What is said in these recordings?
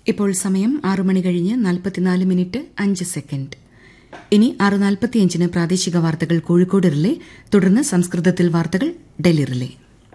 ഇപ്പോൾ സമയം ആറു മണി കഴിഞ്ഞ് നാൽപ്പത്തിനാല് മിനിറ്റ് അഞ്ച് സെക്കൻഡ് ഇനി ആറ് നാൽപ്പത്തിയഞ്ചിന് പ്രാദേശിക വാർത്തകൾ കോഴിക്കോട് റിലേ തുടർന്ന് സംസ്കൃതത്തിൽ വാർത്തകൾ ഡൽഹി റിലേ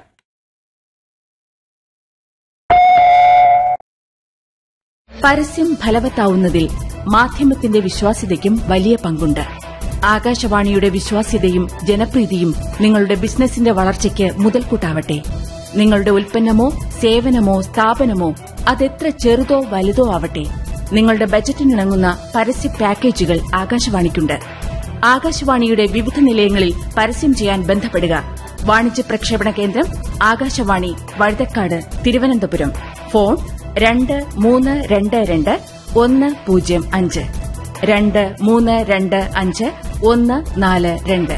പരസ്യം ഫലവത്താവുന്നതിൽ മാധ്യമത്തിന്റെ വിശ്വാസ്യതയ്ക്കും വലിയ പങ്കുണ്ട് ആകാശവാണിയുടെ വിശ്വാസ്യതയും ജനപ്രീതിയും നിങ്ങളുടെ ബിസിനസിന്റെ വളർച്ചയ്ക്ക് മുതൽക്കൂട്ടാവട്ടെ നിങ്ങളുടെ ഉൽപ്പന്നമോ സേവനമോ സ്ഥാപനമോ അതെത്ര ചെറുതോ വലുതോ ആവട്ടെ നിങ്ങളുടെ ബജറ്റിനിണങ്ങുന്ന പരസ്യ പാക്കേജുകൾ ആകാശവാണിക്കുണ്ട് ആകാശവാണിയുടെ വിവിധ നിലയങ്ങളിൽ പരസ്യം ചെയ്യാൻ ബന്ധപ്പെടുക വാണിജ്യ പ്രക്ഷേപണ കേന്ദ്രം ആകാശവാണി വഴുതക്കാട് തിരുവനന്തപുരം ഫോൺ രണ്ട് മൂന്ന് രണ്ട് രണ്ട് ഒന്ന് പൂജ്യം അഞ്ച് രണ്ട് മൂന്ന് രണ്ട് അഞ്ച് ഒന്ന് നാല് രണ്ട്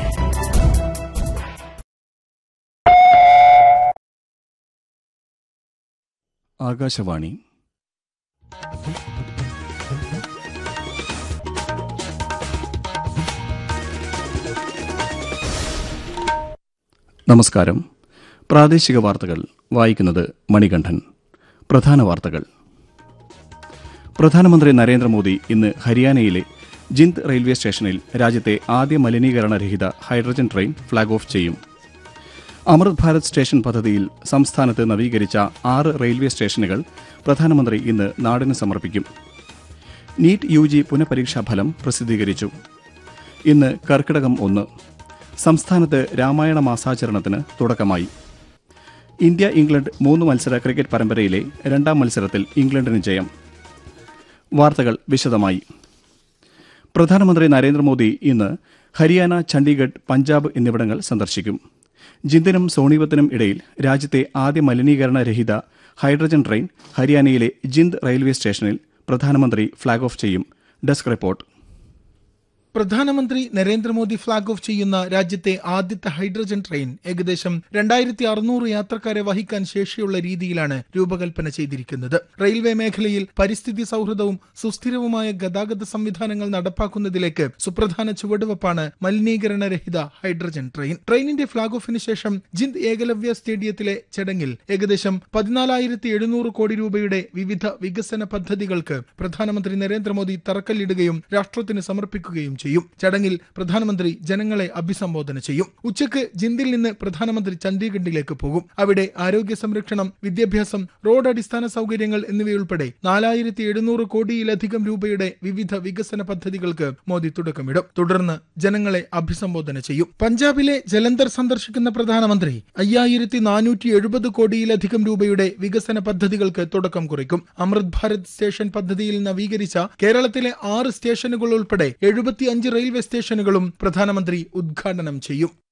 ആകാശവാണി നമസ്കാരം പ്രാദേശിക വാർത്തകൾ വായിക്കുന്നത് മണികണ്ഠൻ പ്രധാന വാർത്തകൾ പ്രധാനമന്ത്രി നരേന്ദ്രമോദി ഇന്ന് ഹരിയാനയിലെ ജിന്ദ് റെയിൽവേ സ്റ്റേഷനിൽ രാജ്യത്തെ ആദ്യ മലിനീകരണരഹിത ഹൈഡ്രജൻ ട്രെയിൻ ഫ്ളാഗ് ഓഫ് ചെയ്യും അമൃത് ഭാരത് സ്റ്റേഷൻ പദ്ധതിയിൽ സംസ്ഥാനത്ത് നവീകരിച്ച ആറ് റെയിൽവേ സ്റ്റേഷനുകൾ പ്രധാനമന്ത്രി ഇന്ന് നാടിന് സമർപ്പിക്കും നീറ്റ് യു ജി പുനഃപരീക്ഷാ ഫലം പ്രസിദ്ധീകരിച്ചു ഇന്ന് കർക്കിടകം ഒന്ന് സംസ്ഥാനത്ത് രാമായണ മാസാചരണത്തിന് തുടക്കമായി ഇന്ത്യ ഇംഗ്ലണ്ട് മൂന്ന് മത്സര ക്രിക്കറ്റ് പരമ്പരയിലെ രണ്ടാം മത്സരത്തിൽ ഇംഗ്ലണ്ടിന് ജയം വാർത്തകൾ വിശദമായി പ്രധാനമന്ത്രി നരേന്ദ്രമോദി ഇന്ന് ഹരിയാന ചണ്ഡീഗഡ് പഞ്ചാബ് എന്നിവിടങ്ങൾ സന്ദർശിക്കും ജിന്ദിനും സോണിപത്തിനും ഇടയിൽ രാജ്യത്തെ ആദ്യ മലിനീകരണ രഹിത ഹൈഡ്രജൻ ട്രെയിൻ ഹരിയാനയിലെ ജിന്ദ് റെയിൽവേ സ്റ്റേഷനിൽ പ്രധാനമന്ത്രി ഫ്ളാഗ് ഓഫ് ചെയ്യും ഡെസ്ക് റിപ്പോർട്ട് പ്രധാനമന്ത്രി നരേന്ദ്രമോദി ഫ്ളാഗ് ഓഫ് ചെയ്യുന്ന രാജ്യത്തെ ആദ്യത്തെ ഹൈഡ്രജൻ ട്രെയിൻ ഏകദേശം രണ്ടായിരത്തി അറുന്നൂറ് യാത്രക്കാരെ വഹിക്കാൻ ശേഷിയുള്ള രീതിയിലാണ് രൂപകൽപ്പന ചെയ്തിരിക്കുന്നത് റെയിൽവേ മേഖലയിൽ പരിസ്ഥിതി സൗഹൃദവും സുസ്ഥിരവുമായ ഗതാഗത സംവിധാനങ്ങൾ നടപ്പാക്കുന്നതിലേക്ക് സുപ്രധാന ചുവടുവെപ്പാണ് മലിനീകരണരഹിത ഹൈഡ്രജൻ ട്രെയിൻ ട്രെയിനിന്റെ ഫ്ളാഗ് ഓഫിന് ശേഷം ജിന്ദ് ഏകലവ്യ സ്റ്റേഡിയത്തിലെ ചടങ്ങിൽ ഏകദേശം പതിനാലായിരത്തി എഴുന്നൂറ് കോടി രൂപയുടെ വിവിധ വികസന പദ്ധതികൾക്ക് പ്രധാനമന്ത്രി നരേന്ദ്രമോദി തറക്കല്ലിടുകയും രാഷ്ട്രത്തിന് സമർപ്പിക്കുകയും ചെയ്യും ചടങ്ങിൽ പ്രധാനമന്ത്രി ജനങ്ങളെ അഭിസംബോധന ചെയ്യും ഉച്ചയ്ക്ക് ജിന്ദിൽ നിന്ന് പ്രധാനമന്ത്രി ചണ്ഡീഗഡിലേക്ക് പോകും അവിടെ ആരോഗ്യ സംരക്ഷണം വിദ്യാഭ്യാസം റോഡ് അടിസ്ഥാന സൗകര്യങ്ങൾ എന്നിവയുൾപ്പെടെ നാലായിരത്തി എഴുന്നൂറ് കോടിയിലധികം രൂപയുടെ വിവിധ വികസന പദ്ധതികൾക്ക് മോദി തുടക്കമിടും തുടർന്ന് ജനങ്ങളെ അഭിസംബോധന ചെയ്യും പഞ്ചാബിലെ ജലന്ധർ സന്ദർശിക്കുന്ന പ്രധാനമന്ത്രി അയ്യായിരത്തി നാനൂറ്റി എഴുപത് കോടിയിലധികം രൂപയുടെ വികസന പദ്ധതികൾക്ക് തുടക്കം കുറിക്കും അമൃത് ഭാരത് സ്റ്റേഷൻ പദ്ധതിയിൽ നവീകരിച്ച കേരളത്തിലെ ആറ് സ്റ്റേഷനുകൾ ഉൾപ്പെടെ എഴുപത്തി അഞ്ച് റെയിൽവേ സ്റ്റേഷനുകളും പ്രധാനമന്ത്രി ഉദ്ഘാടനം ചെയ്യും